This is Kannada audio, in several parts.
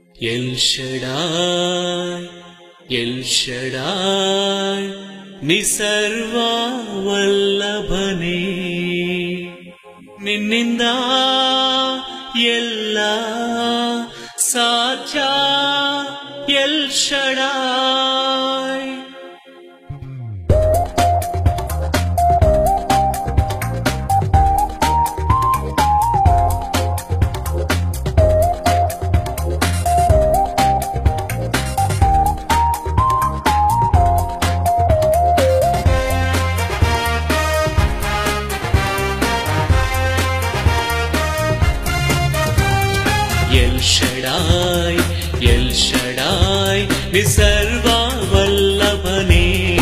ಎಲ್ ಶಡಾಯ್ ಎಲ್ ಶಡಾಯ್ ನಿಸರ್ವ ವಲ್ಲಭನೇ ನಿನ್ನಿಂದ ಎಲ್ಲ ಸಾಧ್ಯ El Shaddai El Shaddai El Shaddai ನಿಸರ್ವ ವಲ್ಲಭನೇ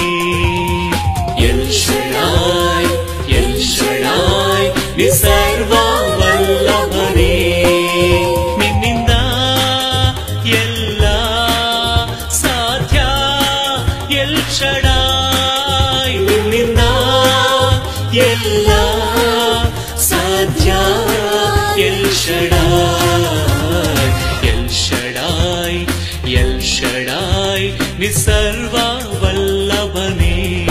ಎಲ್ ಶಡಾಯ್ ಎಲ್ ಶಡಾಯ್ ನಿಸರ್ವ ವಲ್ಲಭನೇ ನಿನ್ನಿಂದ ಎಲ್ಲ ಸಾಧ್ಯ ಎಲ್ ಶಡಾಯ್ ನಿನ್ನಿಂದ ಎಲ್ಲ ಸಾಧ್ಯ El Shaddai El Shaddai El Shaddai ನಿಸರ್ವ ವಲ್ಲಭನೇ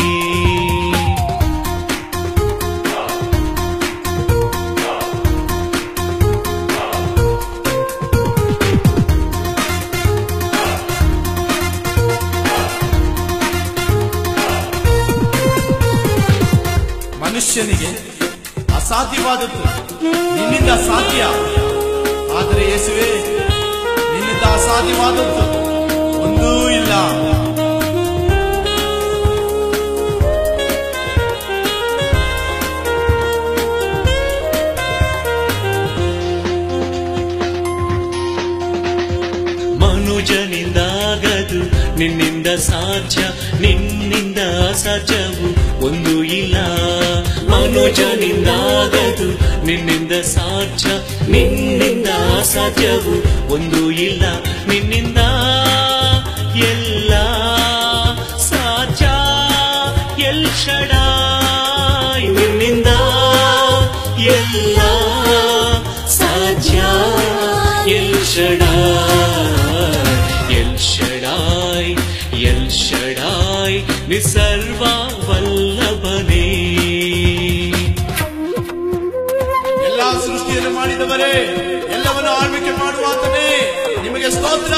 ಮನುಷ್ಯನಿಗೆ ಅಸಾಧ್ಯವಾದದ್ದು ನಿನ್ನಿಂದ ಸಾಧ್ಯ ಆದರೆ ಯೇಸುವೆ ನಿನ್ನಿಂದ ಅಸಾಧ್ಯವಾದದ್ದು ಒಂದೂ ಇಲ್ಲ ಮನುಜನಿಂದಾಗದು ನಿನ್ನಿಂದ ಸಾಧ್ಯ ನಿನ್ನಿಂದ ಅಸಾಧ್ಯವು ಒಂದು ಇಲ್ಲ ಮನುಜನಿಂದಾಗದು ನಿನ್ನಿಂದ ಸಾಧ್ಯ ನಿನ್ನಿಂದ ಅಸಾಧ್ಯವು ಒಂದು ಇಲ್ಲ ನಿನ್ನಿಂದ ಎಲ್ಲ ಸಾಧ್ಯ ಎಲ್ ಶಡಾಯ್ ನಿನ್ನಿಂದ ಎಲ್ಲ ಸಾಧ್ಯ El Shaddai El Shaddai El Shaddai ನಿಸರ್ವ ವಲ್ಲಭನೇ ಎಲ್ಲಾ ಸೃಷ್ಟಿಯನ್ನು ಮಾಡಿದವರೇ ಎಲ್ಲವನ್ನು ಆಳ್ವಿಕೆ ಮಾಡುವಾತನೇ ನಿಮಗೆ ಸ್ತೋತ್ರ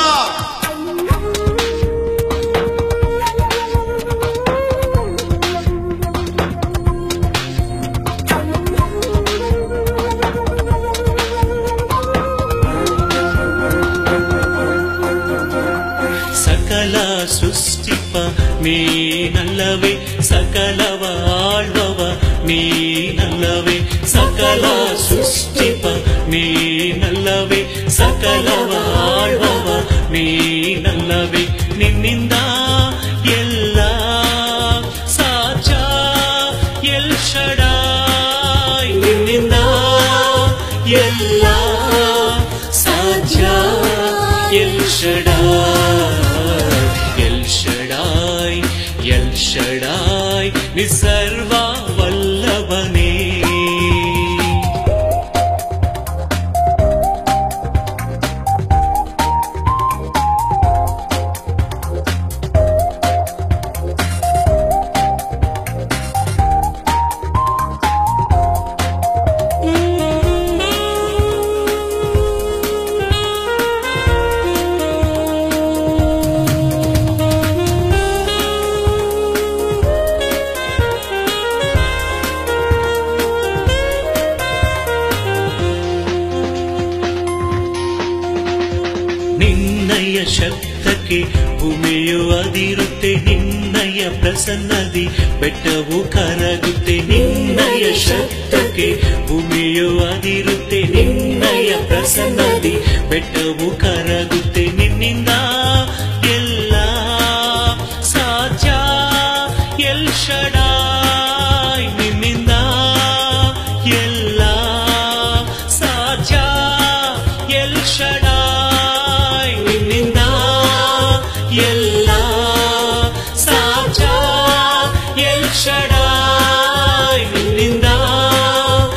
ಸಕಲ ಸೃಷ್ಟಿಪ ನೀನಲ್ಲವೇ ಸಕಲವ ಆಳ್ವವ ನೀನಲ್ಲವೇ ಸಕಲ ಸೃಷ್ಟಿಪ ನೀನಲ್ಲವೇ ಸಕಲವ ಆಳ್ವವ ನೀನಲ್ಲವೇ ನಿನ್ನಿಂದ ಎಲ್ಲ ಸಾಧ್ಯ ಎಲ್ ಶಡಾಯ್ ನಿನ್ನಿಂದ ಎಲ್ಲ ಸಾಧ್ಯ El Shaddai El Shaddai El Shaddai ನಿಸರ್ವ ವಲ್ಲಭನೇ ನಿನ್ನಯ ಶಬ್ದಕ್ಕೆ ಭೂಮಿಯು ಅದಿರುತ್ತೆ ನಿನ್ನಯ ಪ್ರಸನ್ನದಿ ಬೆಟ್ಟವು ಕರಗುತ್ತೆ ನಿನ್ನಯ ಶಬ್ದಕ್ಕೆ ಭೂಮಿಯು ಅದಿರುತ್ತೆ ನಿನ್ನಯ ಪ್ರಸನ್ನದಿ ಬೆಟ್ಟವು ಕರಗುತ್ತೆ ನಿನ್ನಿಂದ ಎಲ್ಲ ಸಾಧ್ಯ ಎಲ್ ಶಡಾಯ್ ನಿನ್ನಿಂದ ಎಲ್ಲ ಸಾಧ್ಯ ಎಲ್ ಶಡಾಯ್ ನಿನ್ನಿಂದ ಎಲ್ಲ ಸಾಧ್ಯ ಎಲ್ ಶಡಾಯ್ ನಿನ್ನಿಂದ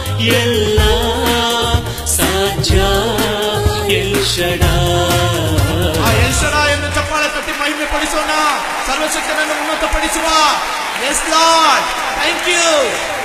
ಎಲ್ಲ ಸಾಧ್ಯ ಎಲ್ ಶಡಾಯ್ ಉನ್ನತಪಡಿಸೋಣ ಸರ್ವಶಕ್ತನನ್ನು ಉನ್ನತಪಡಿಸುವ ಎಸ್ ಲಾರ್ಡ್ ಥ್ಯಾಂಕ್ ಯು